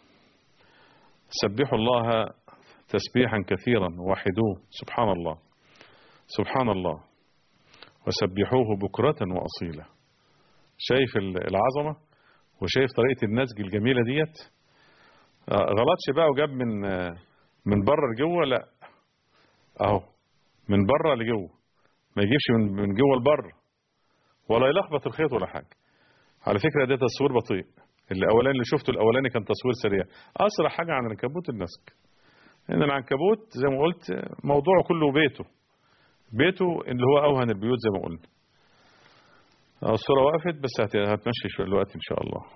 سبحوا الله تسبيحا كثيرا وحدوه سبحان الله سبحان الله وسبحوه بكرة وأصيلا شايف العظمة وشايف طريقة النسج الجميلة ديت آه، غلطش بقى وجاب من آه، من بره لجوه لا اهو من بره لجوه ما يجيبش من من جوه لبره ولا يلخبط الخيط ولا حاجه على فكره ده تصوير بطيء الاولاني اللي شفته الاولاني كان تصوير سريع اسرع حاجه عن العنكبوت النسج ان العنكبوت زي ما قلت آه، موضوعه كله بيته بيته اللي هو اوهن البيوت زي ما قلنا آه، الصوره وقفت بس هت- هتمشي شويه الوقت ان شاء الله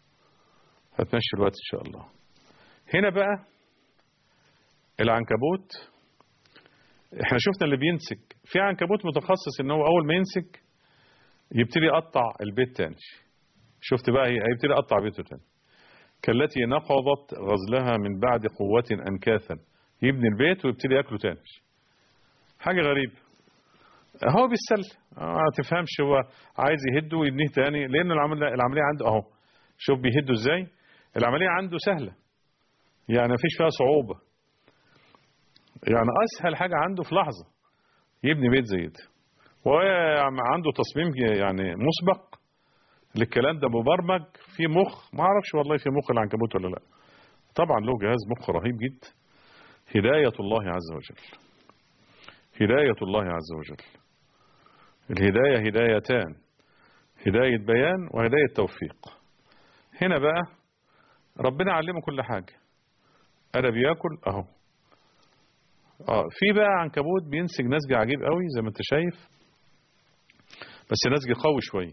هتمشي الوقت ان شاء الله هنا بقى العنكبوت احنا شفنا اللي بينسج في عنكبوت متخصص ان هو اول ما ينسج يبتدي يقطع البيت تاني شفت بقى هي هيبتدي يقطع بيته تاني كالتي نقضت غزلها من بعد قوة أنكاثا يبني البيت ويبتدي ياكله تاني حاجة غريبة هو بالسل ما تفهمش هو عايز يهده ويبنيه تاني لأن العملية العملية عنده أهو شوف بيهده إزاي العملية عنده سهلة يعني مفيش فيها صعوبة يعني أسهل حاجة عنده في لحظة يبني بيت زي ده وعنده تصميم يعني مسبق للكلام ده مبرمج في مخ ما اعرفش والله في مخ العنكبوت ولا لا طبعا له جهاز مخ رهيب جدا هداية الله عز وجل هداية الله عز وجل الهداية هدايتان هداية بيان وهداية توفيق هنا بقى ربنا علمه كل حاجة أنا بياكل أهو اه في بقى عنكبوت بينسج نسج عجيب قوي زي ما انت شايف بس نسج قوي شويه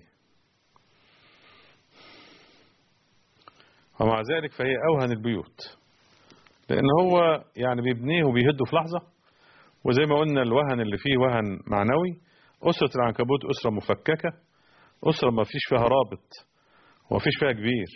ومع ذلك فهي أوهن البيوت لأن هو يعني بيبنيه وبيهده في لحظة وزي ما قلنا الوهن اللي فيه وهن معنوي أسرة العنكبوت أسرة مفككة أسرة ما فيش فيها رابط وما فيش فيها كبير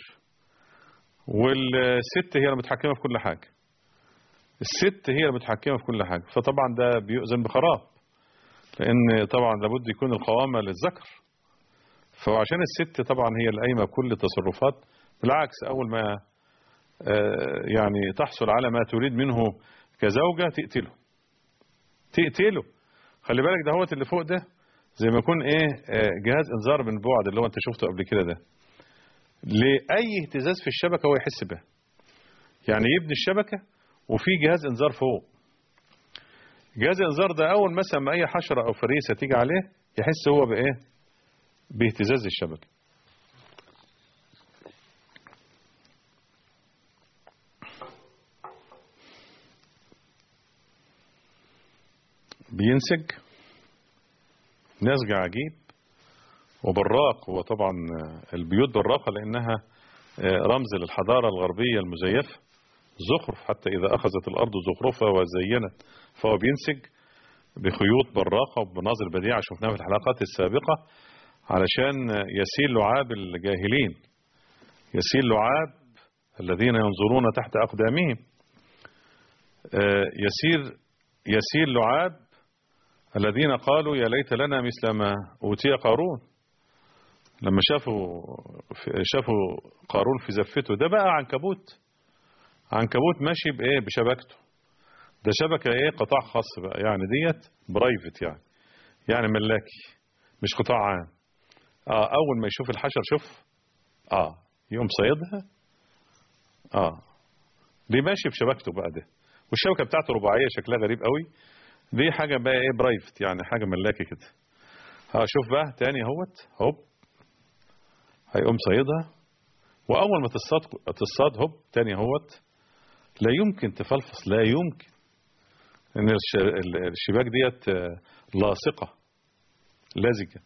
والست هي المتحكمة في كل حاجة الست هي المتحكمة في كل حاجة فطبعا ده بيؤذن بخراب لأن طبعا لابد يكون القوامة للذكر فعشان الست طبعا هي القايمة بكل التصرفات بالعكس أول ما يعني تحصل على ما تريد منه كزوجة تقتله تقتله خلي بالك ده هوت اللي فوق ده زي ما يكون ايه جهاز انذار من بعد اللي هو انت شفته قبل كده ده لأي اهتزاز في الشبكة هو يحس به يعني يبني الشبكة وفي جهاز انذار فوق جهاز الانذار ده اول مثلا ما اي حشرة او فريسة تيجي عليه يحس هو بايه باهتزاز الشبكة بينسج نسج عجيب وبراق هو طبعا البيوت براقة لأنها رمز للحضارة الغربية المزيفة زخرف حتى إذا أخذت الأرض زخرفها وزينت فهو بينسج بخيوط براقة وبمناظر بديعة شفناها في الحلقات السابقة علشان يسيل لعاب الجاهلين يسيل لعاب الذين ينظرون تحت أقدامهم يسير يسيل لعاب الذين قالوا يا ليت لنا مثل ما أوتي قارون لما شافوا شافوا قارون في زفته ده بقى عنكبوت عنكبوت ماشي بايه بشبكته ده شبكة ايه قطاع خاص بقى يعني ديت برايفت يعني يعني ملاكي مش قطاع عام اه اول ما يشوف الحشر شوف اه يقوم صيدها اه دي ماشي بشبكته بقى ده والشبكة بتاعته رباعية شكلها غريب قوي دي حاجة بقى ايه برايفت يعني حاجة ملاكي كده ها شوف بقى تاني اهوت هوب هيقوم صيدها واول ما تصطاد تصطاد هوب تاني اهوت لا يمكن تفلفص لا يمكن ان الشباك ديت لاصقة لازجة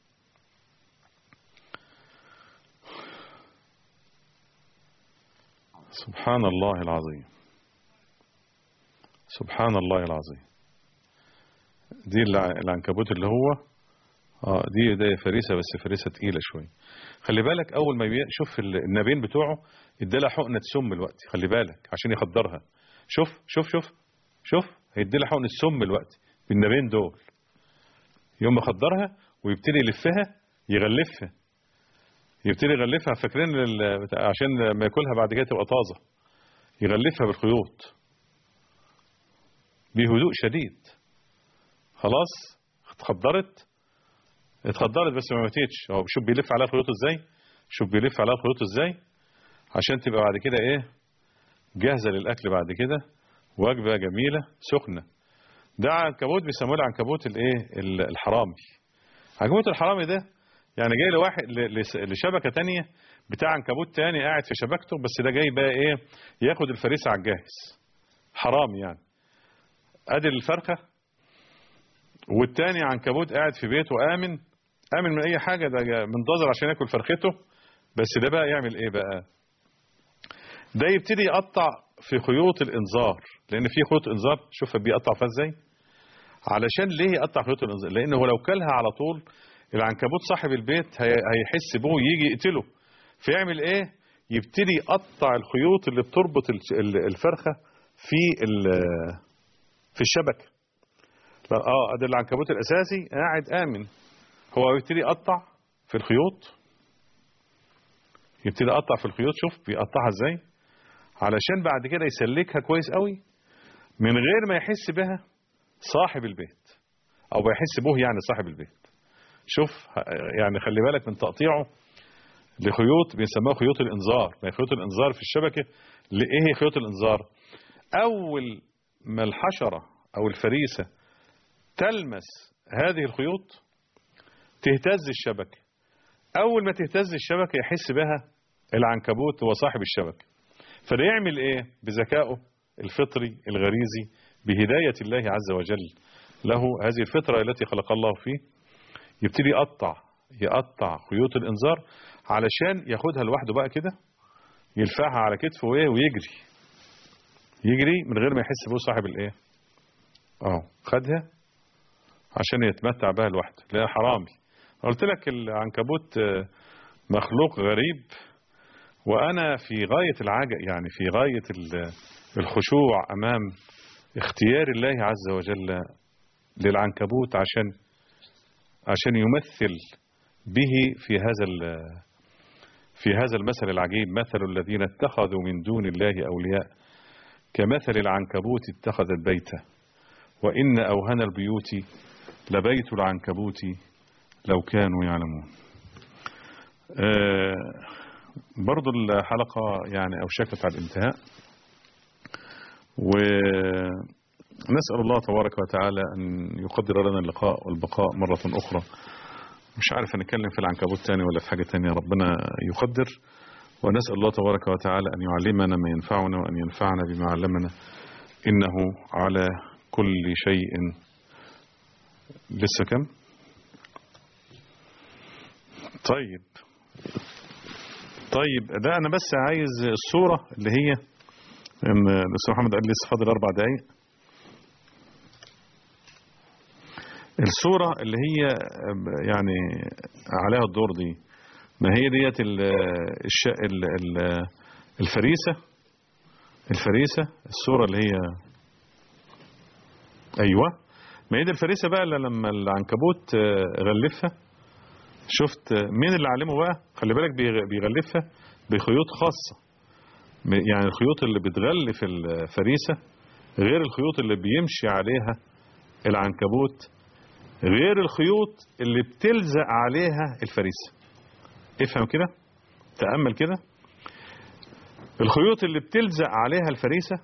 سبحان الله العظيم سبحان الله العظيم دي العنكبوت اللي هو اه دي ده فريسه بس فريسه تقيله شويه خلي بالك اول ما يشوف النابين بتوعه ادالها حقنه سم الوقت خلي بالك عشان يخدرها شوف شوف شوف شوف هيديلها حقنه سم الوقت بالنابين دول يوم يخدرها ويبتدي يلفها يغلفها يبتدي يغلفها فاكرين عشان لما ياكلها بعد كده تبقى طازه يغلفها بالخيوط بهدوء شديد خلاص اتخدرت اتخدرت بس ما ماتتش هو شوف بيلف عليها خيوط ازاي شوف بيلف عليها خيوط ازاي عشان تبقى بعد كده ايه جاهزه للاكل بعد كده وجبه جميله سخنه ده عنكبوت بيسموه العنكبوت الايه الحرامي عنكبوت الحرامي ده يعني جاي لواحد لشبكه تانية بتاع عنكبوت تاني قاعد في شبكته بس ده جاي بقى ايه ياخد الفريسه على الجاهز حرامي يعني ادي الفرخه والتاني عنكبوت قاعد في بيته آمن آمن من أي حاجة ده منتظر عشان ياكل فرخته بس ده بقى يعمل إيه بقى ده يبتدي يقطع في خيوط الإنذار لأن في خيوط إنذار شوف بيقطع فيها إزاي علشان ليه يقطع خيوط الانذار لان هو لو كلها على طول العنكبوت صاحب البيت هي- هيحس به يجي يقتله فيعمل ايه يبتدي يقطع الخيوط اللي بتربط ال- ال- الفرخه في ال- في الشبكه لا، اه ده العنكبوت الاساسي قاعد امن هو يبتدي يقطع في الخيوط يبتدي يقطع في الخيوط شوف بيقطعها ازاي علشان بعد كده يسلكها كويس قوي من غير ما يحس بها صاحب البيت او بيحس به يعني صاحب البيت شوف ه- يعني خلي بالك من تقطيعه لخيوط بيسموها خيوط الانذار ما هي خيوط الانذار في الشبكه لايه هي خيوط الانذار اول ما الحشره او الفريسه تلمس هذه الخيوط تهتز الشبكه اول ما تهتز الشبكه يحس بها العنكبوت هو صاحب الشبكه فده يعمل ايه بذكائه الفطري الغريزي بهدايه الله عز وجل له هذه الفطره التي خلق الله فيه يبتدي يقطع يقطع خيوط الانذار علشان ياخدها لوحده بقى كده يلفعها على كتفه وايه ويجري يجري من غير ما يحس به صاحب الايه اه خدها عشان يتمتع بها لوحده لا حرامي قلت لك العنكبوت آه، مخلوق غريب وانا في غايه العجب يعني في غايه ال- الخشوع امام اختيار الله عز وجل للعنكبوت عشان عشان يمثل به في هذا ال- في هذا المثل العجيب مثل الذين اتخذوا من دون الله أولياء كمثل العنكبوت اتخذت بيتا وإن أوهن البيوت لبيت العنكبوت لو كانوا يعلمون آه، برضو الحلقة يعني أوشكت على الانتهاء ونسأل الله تبارك وتعالى أن يقدر لنا اللقاء والبقاء مرة أخرى مش عارف هنتكلم في العنكبوت تاني ولا في حاجة تانية ربنا يقدر ونسأل الله تبارك وتعالى أن يعلمنا ما ينفعنا وأن ينفعنا بما علمنا إنه على كل شيء لسه كم طيب طيب لا أنا بس عايز الصورة اللي هي إن الأستاذ محمد قال لي لسه فاضل أربع دقايق الصورة اللي هي يعني عليها الدور دي ما هي ديت ال- الش... ال... ال... الفريسة الفريسة الصورة اللي هي أيوة ما هي دي الفريسة بقى اللي لما العنكبوت آه، غلفها شفت آه، مين اللي علمه بقى خلي بالك بيغ- بيغلفها بخيوط خاصة م- يعني الخيوط اللي بتغلف الفريسة غير الخيوط اللي بيمشي عليها العنكبوت غير الخيوط اللي بتلزق عليها الفريسة افهم كده تأمل كده الخيوط اللي بتلزق عليها الفريسة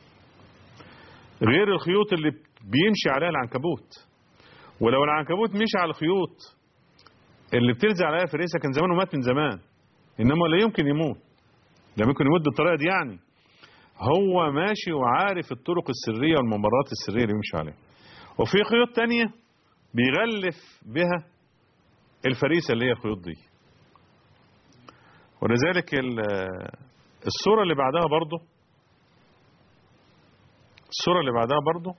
غير الخيوط اللي بيمشي عليها العنكبوت ولو العنكبوت مشي على الخيوط اللي بتلزق عليها الفريسة كان زمانه مات من زمان إنما لا يمكن يموت لا يمكن يموت بالطريقة دي يعني هو ماشي وعارف الطرق السرية والممرات السرية اللي يمشي عليها وفي خيوط تانية بيغلف بها الفريسة اللي هي الخيوط دي ولذلك ال- الصورة اللي بعدها برضه الصورة اللي بعدها برضه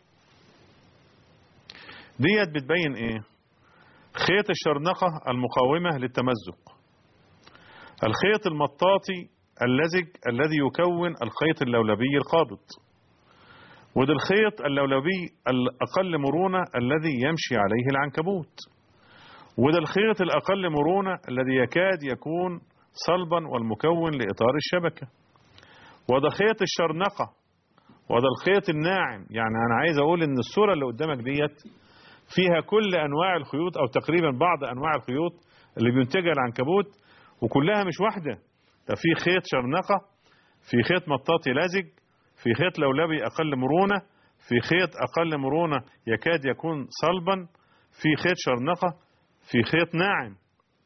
ديت بتبين ايه خيط الشرنقة المقاومة للتمزق الخيط المطاطي اللزج الذي يكون الخيط اللولبي القابض وده الخيط اللولبي الأقل مرونة الذي يمشي عليه العنكبوت وده الخيط الأقل مرونة الذي يكاد يكون صلبا والمكون لإطار الشبكة وده خيط الشرنقة وده الخيط الناعم يعني أنا عايز أقول إن الصورة اللي قدامك ديت فيها كل أنواع الخيوط أو تقريبا بعض أنواع الخيوط اللي بينتجها العنكبوت وكلها مش واحدة ده في خيط شرنقة في خيط مطاطي لزج في خيط لولبي أقل مرونة في خيط أقل مرونة يكاد يكون صلبا في خيط شرنقة في خيط ناعم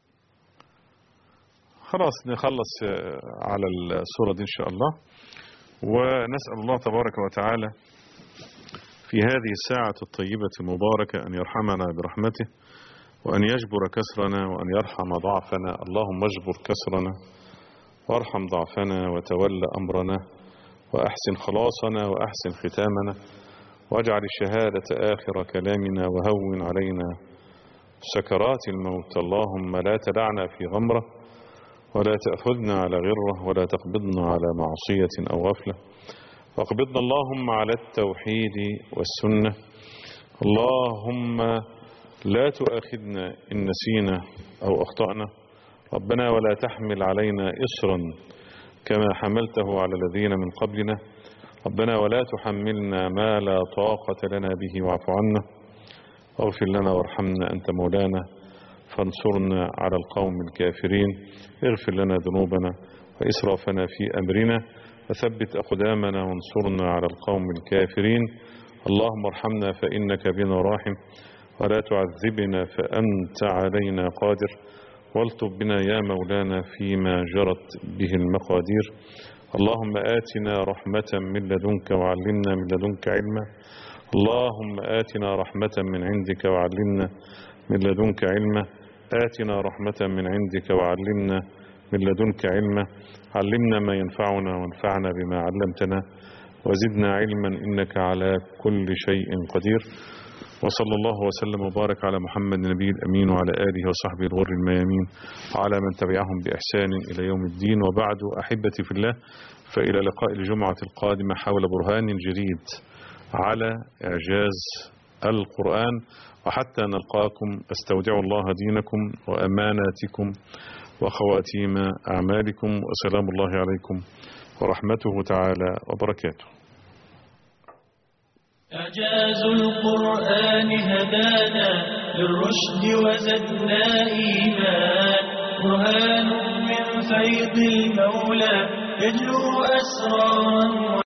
خلاص نخلص آه، على الصورة دي إن شاء الله ونسأل الله تبارك وتعالى في هذه الساعة الطيبة المباركة أن يرحمنا برحمته وأن يجبر كسرنا وأن يرحم ضعفنا اللهم اجبر كسرنا وارحم ضعفنا وتول أمرنا وأحسن خلاصنا وأحسن ختامنا واجعل الشهادة آخر كلامنا وهون علينا سكرات الموت اللهم لا تدعنا في غمرة ولا تأخذنا على غرة ولا تقبضنا على معصية أو غفلة واقبضنا اللهم على التوحيد والسنة اللهم لا تؤاخذنا إن نسينا أو أخطأنا ربنا ولا تحمل علينا إصرا كما حملته على الذين من قبلنا ربنا ولا تحملنا ما لا طاقة لنا به واعف عنا واغفر لنا وارحمنا أنت مولانا فانصرنا على القوم الكافرين اغفر لنا ذنوبنا وإسرافنا في أمرنا وثبت أقدامنا وانصرنا على القوم الكافرين اللهم ارحمنا فإنك بنا راحم ولا تعذبنا فأنت علينا قادر والطف بنا يا مولانا فيما جرت به المقادير اللهم آتنا رحمة من لدنك وعلمنا من لدنك علما اللهم آتنا رحمة من عندك وعلمنا من لدنك علما آتنا رحمة من عندك وعلمنا من لدنك علما علمنا ما ينفعنا وانفعنا بما علمتنا وزدنا علما إنك على كل شيء قدير وصلى الله وسلم وبارك على محمد النبي الأمين وعلى آله وصحبه الغر الميامين وعلى من تبعهم بإحسان إلى يوم الدين وبعد أحبتي في الله فإلى لقاء الجمعة القادمة حول برهان جديد على إعجاز القرآن وحتى نلقاكم استودع الله دينكم وأماناتكم وخواتيم أعمالكم وسلام الله عليكم ورحمته تعالى وبركاته
إعجاز القرآن هدانا للرشد وزدنا إيمان برهان من فيض المولى يجلو أسرارا